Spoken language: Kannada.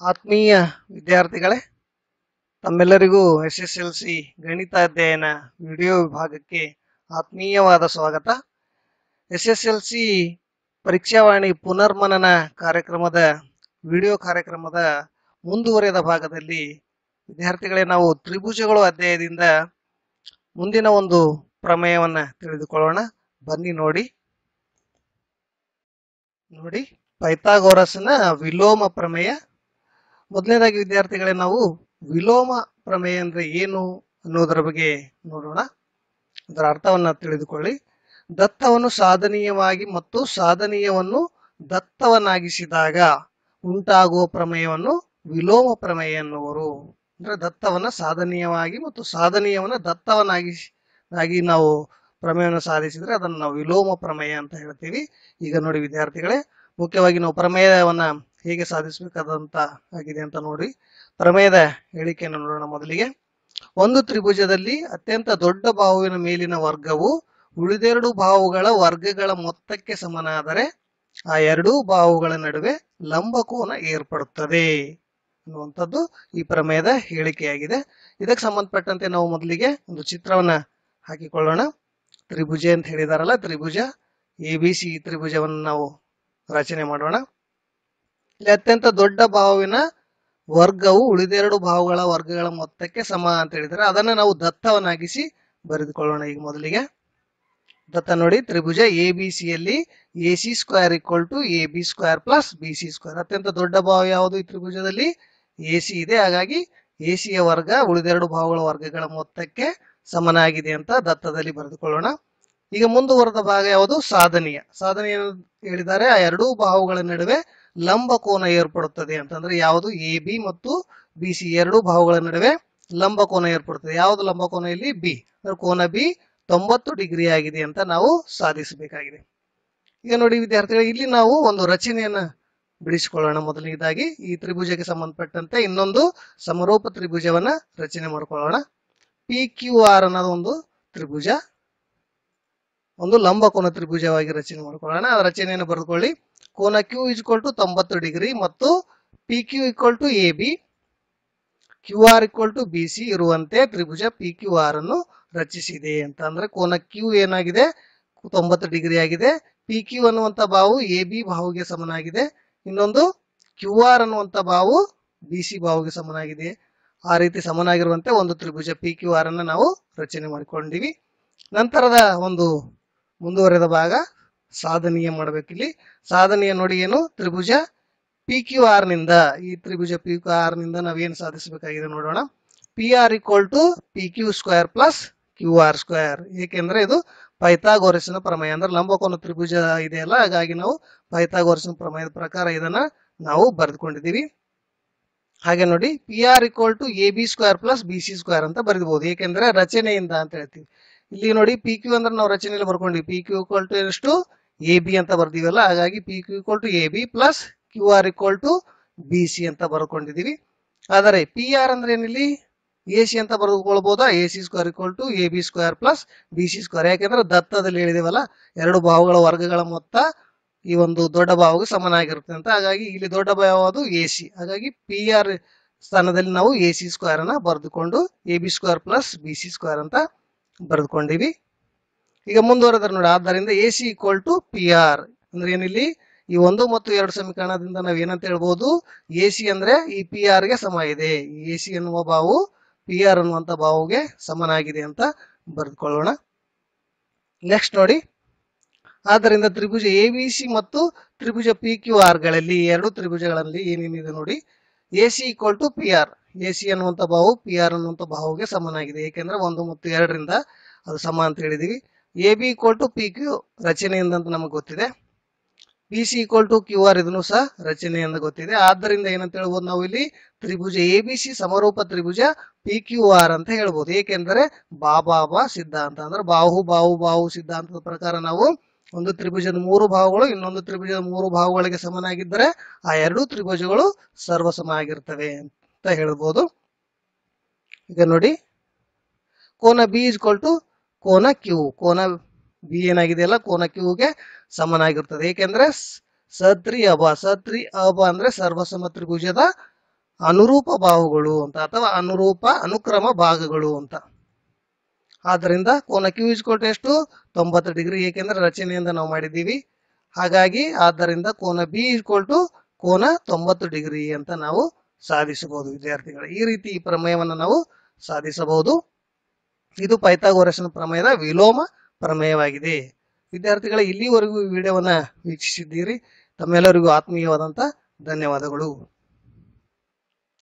ಆತ್ಮೀಯ ವಿದ್ಯಾರ್ಥಿಗಳೇ ತಮ್ಮೆಲ್ಲರಿಗೂ ಎಸ್ ಎಸ್ ಎಲ್ ಸಿ ಗಣಿತ ಅಧ್ಯಯನ ವಿಡಿಯೋ ವಿಭಾಗಕ್ಕೆ ಆತ್ಮೀಯವಾದ ಸ್ವಾಗತ ಎಸ್ ಎಸ್ ಎಲ್ ಸಿ ಪರೀಕ್ಷಾವಾಣಿ ಪುನರ್ಮನನ ಕಾರ್ಯಕ್ರಮದ ವಿಡಿಯೋ ಕಾರ್ಯಕ್ರಮದ ಮುಂದುವರೆದ ಭಾಗದಲ್ಲಿ ವಿದ್ಯಾರ್ಥಿಗಳೇ ನಾವು ತ್ರಿಭುಜಗಳು ಅಧ್ಯಾಯದಿಂದ ಮುಂದಿನ ಒಂದು ಪ್ರಮೇಯವನ್ನ ತಿಳಿದುಕೊಳ್ಳೋಣ ಬನ್ನಿ ನೋಡಿ ನೋಡಿ ಪೈಥಾಗೋರಸ್ನ ವಿಲೋಮ ಪ್ರಮೇಯ ಮೊದಲನೇದಾಗಿ ವಿದ್ಯಾರ್ಥಿಗಳೇ ನಾವು ವಿಲೋಮ ಪ್ರಮೇಯ ಅಂದ್ರೆ ಏನು ಅನ್ನೋದರ ಬಗ್ಗೆ ನೋಡೋಣ ಅದರ ಅರ್ಥವನ್ನ ತಿಳಿದುಕೊಳ್ಳಿ ದತ್ತವನ್ನು ಸಾಧನೀಯವಾಗಿ ಮತ್ತು ಸಾಧನೀಯವನ್ನು ದತ್ತವನ್ನಾಗಿಸಿದಾಗ ಉಂಟಾಗುವ ಪ್ರಮೇಯವನ್ನು ವಿಲೋಮ ಪ್ರಮೇಯ ಎನ್ನುವರು ಅಂದ್ರೆ ದತ್ತವನ್ನ ಸಾಧನೀಯವಾಗಿ ಮತ್ತು ಸಾಧನೀಯವನ್ನ ದತ್ತವನ್ನಾಗಿ ಆಗಿ ನಾವು ಪ್ರಮೇಯವನ್ನು ಸಾಧಿಸಿದ್ರೆ ಅದನ್ನು ನಾವು ವಿಲೋಮ ಪ್ರಮೇಯ ಅಂತ ಹೇಳ್ತೀವಿ ಈಗ ನೋಡಿ ವಿದ್ಯಾರ್ಥಿಗಳೇ ಮುಖ್ಯವಾಗಿ ನಾವು ಪ್ರಮೇಯವನ್ನ ಹೇಗೆ ಸಾಧಿಸಬೇಕಾದಂತ ಆಗಿದೆ ಅಂತ ನೋಡಿ ಪ್ರಮೇಯದ ಹೇಳಿಕೆಯನ್ನು ನೋಡೋಣ ಮೊದಲಿಗೆ ಒಂದು ತ್ರಿಭುಜದಲ್ಲಿ ಅತ್ಯಂತ ದೊಡ್ಡ ಬಾಹುವಿನ ಮೇಲಿನ ವರ್ಗವು ಉಳಿದೆರಡು ಬಾಹುಗಳ ವರ್ಗಗಳ ಮೊತ್ತಕ್ಕೆ ಸಮನಾದರೆ ಆ ಎರಡೂ ಬಾಹುಗಳ ನಡುವೆ ಲಂಬಕೋನ ಏರ್ಪಡುತ್ತದೆ ಅನ್ನುವಂಥದ್ದು ಈ ಪ್ರಮೇಯದ ಹೇಳಿಕೆಯಾಗಿದೆ ಇದಕ್ಕೆ ಸಂಬಂಧಪಟ್ಟಂತೆ ನಾವು ಮೊದಲಿಗೆ ಒಂದು ಚಿತ್ರವನ್ನ ಹಾಕಿಕೊಳ್ಳೋಣ ತ್ರಿಭುಜ ಅಂತ ಹೇಳಿದಾರಲ್ಲ ತ್ರಿಭುಜ ಎ ಬಿ ಸಿ ತ್ರಿಭುಜವನ್ನು ನಾವು ರಚನೆ ಮಾಡೋಣ ಇಲ್ಲಿ ಅತ್ಯಂತ ದೊಡ್ಡ ಬಾಹುವಿನ ವರ್ಗವು ಉಳಿದೆರಡು ಬಾಹುಗಳ ವರ್ಗಗಳ ಮೊತ್ತಕ್ಕೆ ಸಮ ಅಂತ ಹೇಳಿದರೆ ಅದನ್ನ ನಾವು ದತ್ತವನ್ನಾಗಿಸಿ ಬರೆದುಕೊಳ್ಳೋಣ ಈಗ ಮೊದಲಿಗೆ ದತ್ತ ನೋಡಿ ತ್ರಿಭುಜ ಎ ಬಿ ಸಿ ಯಲ್ಲಿ A C square equal to A B square plus B C square ಅತ್ಯಂತ ದೊಡ್ಡ ಬಾಹು ಯಾವುದು ಈ ತ್ರಿಭುಜದಲ್ಲಿ ಎ ಸಿ ಇದೆ ಹಾಗಾಗಿ ಎ ಸಿಯ ವರ್ಗ ಉಳಿದೆರಡು ಬಾಹುಗಳ ವರ್ಗಗಳ ಮೊತ್ತಕ್ಕೆ ಸಮನಾಗಿದೆ ಅಂತ ದತ್ತದಲ್ಲಿ ಬರೆದುಕೊಳ್ಳೋಣ ಈಗ ಮುಂದುವರೆದ ಭಾಗ ಯಾವುದು ಸಾಧನೀಯ ಸಾಧನೀಯ ಹೇಳಿದ್ದಾರೆ ಆ ಎರಡೂ ಬಾಹುಗಳ ನಡುವೆ ಲಂಬ ಕೋನ ಏರ್ಪಡುತ್ತದೆ ಅಂತಂದ್ರೆ ಯಾವುದು ಎ ಬಿ ಮತ್ತು ಬಿ ಸಿ ಎರಡೂ ಬಾಹುಗಳ ನಡುವೆ ಲಂಬ ಕೋನ ಏರ್ಪಡುತ್ತದೆ ಯಾವುದು ಲಂಬ ಕೋನ ಇಲ್ಲಿ ಬಿ ಅಂದ್ರೆ ಕೋನ ಬಿ ತೊಂಬತ್ತು ಡಿಗ್ರಿ ಆಗಿದೆ ಅಂತ ನಾವು ಸಾಧಿಸಬೇಕಾಗಿದೆ ಈಗ ನೋಡಿ ವಿದ್ಯಾರ್ಥಿಗಳು ಇಲ್ಲಿ ನಾವು ಒಂದು ರಚನೆಯನ್ನ ಬಿಡಿಸಿಕೊಳ್ಳೋಣ ಮೊದಲನೇದಾಗಿ ಈ ತ್ರಿಭುಜಕ್ಕೆ ಸಂಬಂಧಪಟ್ಟಂತೆ ಇನ್ನೊಂದು ಸಮರೂಪ ತ್ರಿಭುಜವನ್ನ ರಚನೆ ಮಾಡ್ಕೊಳ್ಳೋಣ ಪಿ ಕ್ಯೂ ಆರ್ ಅನ್ನೋದು ಒಂದು ತ್ರಿಭುಜ ಒಂದು ಲಂಬ ಕೋನ ತ್ರಿಭುಜವಾಗಿ ರಚನೆ ಮಾಡ್ಕೊಳ್ಳೋಣ ಆ ರಚನೆಯನ್ನು ಬರೆದುಕೊಳ್ಳಿ ಕೋನ ಕ್ಯೂ ಇಸ್ಕೊಲ್ ಟು ತೊಂಬತ್ತು ಡಿಗ್ರಿ ಮತ್ತು P Q equal to A B Q R equal to B C ಇರುವಂತೆ ತ್ರಿಭುಜ ಪಿ ಕ್ಯೂ ಆರ್ ಅನ್ನು ರಚಿಸಿದೆ ಅಂತ ಅಂದ್ರೆ ಕೋನ ಕ್ಯೂ ಏನಾಗಿದೆ ತೊಂಬತ್ತು ಡಿಗ್ರಿ ಆಗಿದೆ ಪಿ ಕ್ಯೂ ಅನ್ನುವಂತ ಬಾವು ಎ ಬಿ ಬಾಹುಗೆ ಸಮನಾಗಿದೆ ಇನ್ನೊಂದು ಕ್ಯೂ ಆರ್ ಅನ್ನುವಂತ ಬಾವು ಬಿ ಸಿ ಬಾಹುಗೆ ಸಮನಾಗಿದೆ ಆ ರೀತಿ ಸಮನಾಗಿರುವಂತೆ ಒಂದು ತ್ರಿಭುಜ ಪಿ ಕ್ಯೂ ಆರ್ ಅನ್ನ ನಾವು ರಚನೆ ಮಾಡಿಕೊಂಡಿವಿ ನಂತರದ ಒಂದು ಮುಂದುವರೆದ ಭಾಗ ಸಾಧನೀಯ ಮಾಡ್ಬೇಕಿಲ್ಲಿ ಸಾಧನೀಯ ನೋಡಿ ಏನು ತ್ರಿಭುಜ ಪಿ ಕ್ಯೂ ಆರ್ ನಿಂದ ಈ ತ್ರಿಭುಜ ಪಿ ಕ್ಯೂ ಆರ್ ನಿಂದ ನಾವೇನು ಸಾಧಿಸಬೇಕಾಗಿದೆ ನೋಡೋಣ P R equal to P Q square plus Q R square ಏಕೆಂದ್ರೆ ಇದು ಪೈಥಾಗೋರಸ್ನ ಪ್ರಮೇಯ ಅಂದ್ರೆ ಲಂಬಕೋನ ತ್ರಿಭುಜ ಇದೆಯಲ್ಲ ಹಾಗಾಗಿ ನಾವು ಪೈಥಾಗೋರಸ್ನ ಪ್ರಮೇಯದ ಪ್ರಕಾರ ಇದನ್ನ ನಾವು ಬರೆದುಕೊಂಡಿದ್ದೀವಿ ಹಾಗೆ ನೋಡಿ P R equal to A B square plus B C square ಅಂತ ಬರೆದಬಹುದು ಏಕೆಂದ್ರೆ ರಚನೆಯಿಂದ ಅಂತ ಹೇಳ್ತೀವಿ ಇಲ್ಲಿ ನೋಡಿ ಪಿ ಕ್ಯೂ ಅಂದ್ರೆ ನಾವು ರಚನೆಯಲ್ಲಿ ಬರ್ಕೊಂಡಿವಿ ಪಿ ಕ್ಯೂ ಈಕ್ವಲ್ ಟು ಎಷ್ಟು ಎ ಬಿ ಅಂತ ಬರ್ದೀವಲ್ಲ ಹಾಗಾಗಿ P Q equal to A B plus Q R equal to B C ಅಂತ ಬರ್ಕೊಂಡಿದೀವಿ ಆದರೆ ಪಿ ಆರ್ ಅಂದ್ರೆ ಏನಿಲ್ಲಿ ಎ ಸಿ ಅಂತ ಬರೆದುಕೊಳ್ಬಹುದಾ A C square equal to A B square plus B C square ಯಾಕೆಂದ್ರೆ ದತ್ತದಲ್ಲಿ ಹೇಳಿದೇವಲ್ಲ ಎರಡು ಬಾಹುಗಳ ವರ್ಗಗಳ ಮೊತ್ತ ಈ ಒಂದು ದೊಡ್ಡ ಬಾಹುಗೆ ಸಮನಾಗಿರುತ್ತೆ ಅಂತ ಹಾಗಾಗಿ ಇಲ್ಲಿ ದೊಡ್ಡ ಬಾಹುವುದು ಎ ಸಿ ಹಾಗಾಗಿ ಪಿ ಆರ್ ಸ್ಥಾನದಲ್ಲಿ ನಾವು ಎ ಸಿ ಸ್ಕ್ವೇರ್ ಅನ್ನ ಬರೆದುಕೊಂಡು A B square plus B C square ಅಂತ ಬರೆದುಕೊಂಡಿವಿ ಈಗ ಮುಂದುವರೆದ್ರೆ ನೋಡಿ ಆದ್ದರಿಂದ A C equal to P R ಅಂದ್ರೆ ಏನಿಲ್ಲಿ ಈ ಒಂದು ಮತ್ತು ಎರಡು ಸಮೀಕರಣದಿಂದ ನಾವ್ ಏನಂತ ಹೇಳ್ಬೋದು ಎ ಸಿ ಅಂದ್ರೆ ಈ ಪಿ ಆರ್ ಗೆ ಸಮ ಇದೆ ಎ ಸಿ ಎನ್ನುವ ಬಾವು ಪಿ ಆರ್ ಅನ್ನುವಂತ ಬಾವುಗೆ ಸಮನಾಗಿದೆ ಅಂತ ಬರೆದುಕೊಳ್ಳೋಣ ನೆಕ್ಸ್ಟ್ ನೋಡಿ ಆದ್ದರಿಂದ ತ್ರಿಭುಜ ಎ ಬಿ ಸಿ ಮತ್ತು ತ್ರಿಭುಜ ಪಿ ಕ್ಯೂ ಆರ್ ಗಳಲ್ಲಿ ಎರಡು ತ್ರಿಭುಜಗಳಲ್ಲಿ ಏನೇನಿದೆ ನೋಡಿ A C equal to P R A C ಅನ್ನುವಂತ ಬಾವು ಪಿ ಆರ್ ಅನ್ನುವಂತ ಬಾಹುಗೆ ಸಮನಾಗಿದೆ ಏಕೆಂದ್ರೆ ಒಂದು ಮತ್ತು ಎರಡರಿಂದ ಅದು ಸಮ ಅಂತ ಹೇಳಿದೀವಿ A B equal to P Q ರಚನೆಯಿಂದ ಅಂತ ನಮಗೆ ಗೊತ್ತಿದೆ P C equal to Q R ಇದನ್ನು ಸಹ ರಚನೆಯಿಂದ ಗೊತ್ತಿದೆ ಆದ್ದರಿಂದ ಏನಂತ ಹೇಳ್ಬೋದು ನಾವು ಇಲ್ಲಿ ತ್ರಿಭುಜ ಎ ಬಿ ಸಿ ಸಮರೂಪ ತ್ರಿಭುಜ ಪಿ ಕ್ಯೂ ಆರ್ ಅಂತ ಹೇಳ್ಬೋದು ಏಕೆಂದರೆ ಬಾ ಬಾ ಬಾ ಸಿದ್ಧಾಂತ ಅಂದ್ರೆ ಬಾಹು ಬಾಹು ಬಾಹು ಸಿದ್ಧಾಂತದ ಪ್ರಕಾರ ನಾವು ಒಂದು ತ್ರಿಭುಜದ ಮೂರು ಭಾವಗಳು ಇನ್ನೊಂದು ತ್ರಿಭುಜದ ಮೂರು ಭಾವಗಳಿಗೆ ಸಮನಾಗಿದ್ದರೆ ಆ ಎರಡೂ ತ್ರಿಭುಜಗಳು ಸರ್ವಸಮ ಆಗಿರ್ತವೆ ಅಂತ ಹೇಳ್ಬೋದು ಈಗ ನೋಡಿ ಕೋನ ಬಿ ಇಸ್ ಟು ಕೋನ ಕ್ಯೂ ಕೋನ ಬಿ ಏನಾಗಿದೆಯಲ್ಲ ಕೋನ ಕ್ಯೂಗೆ ಸಮನಾಗಿರ್ತದೆ ಏಕೆಂದ್ರೆ ಸ- ಸತ್ರಿ ಅಬ ಸತ್ರಿ ಅಬ ಅಂದ್ರೆ ಸರ್ವಸಮ ತ್ರಿಭುಜದ ಅನುರೂಪ ಬಾಹುಗಳು ಅಂತ ಅಥವಾ ಅನುರೂಪ ಅನುಕ್ರಮ ಭಾಗಗಳು ಅಂತ ಆದ್ದರಿಂದ ಕೋನ ಕ್ಯೂ ಇಸ್ಕೊಟ್ಟು ಎಷ್ಟು ತೊಂಬತ್ತು ಡಿಗ್ರಿ ಏಕೆಂದ್ರೆ ರಚನೆಯಿಂದ ನಾವು ಮಾಡಿದ್ದೀವಿ ಹಾಗಾಗಿ ಆದ್ದರಿಂದ ಕೋನ ಬಿ ಇಸ್ಕೊಲ್ ಟು ಕೋನ ತೊಂಬತ್ತು ಡಿಗ್ರಿ ಅಂತ ನಾವು ಸಾಧಿಸಬಹುದು ವಿದ್ಯಾರ್ಥಿಗಳು ಈ ರೀತಿ ಈ ಪ್ರಮೇಯವನ್ನು ನಾವು ಸಾಧಿಸಬಹುದು ಇದು ಪೈಥಾಗೋರಸ್ನ ಪ್ರಮೇಯದ ವಿಲೋಮ ಪ್ರಮೇಯವಾಗಿದೆ ವಿದ್ಯಾರ್ಥಿಗಳ ಇಲ್ಲಿವರೆಗೂ ಈ ವಿಡಿಯೋವನ್ನ ವೀಕ್ಷಿಸಿದ್ದೀರಿ ತಮ್ಮೆಲ್ಲರಿಗೂ ಆತ್ಮೀಯವಾದಂತ ಧನ್ಯವಾದಗಳು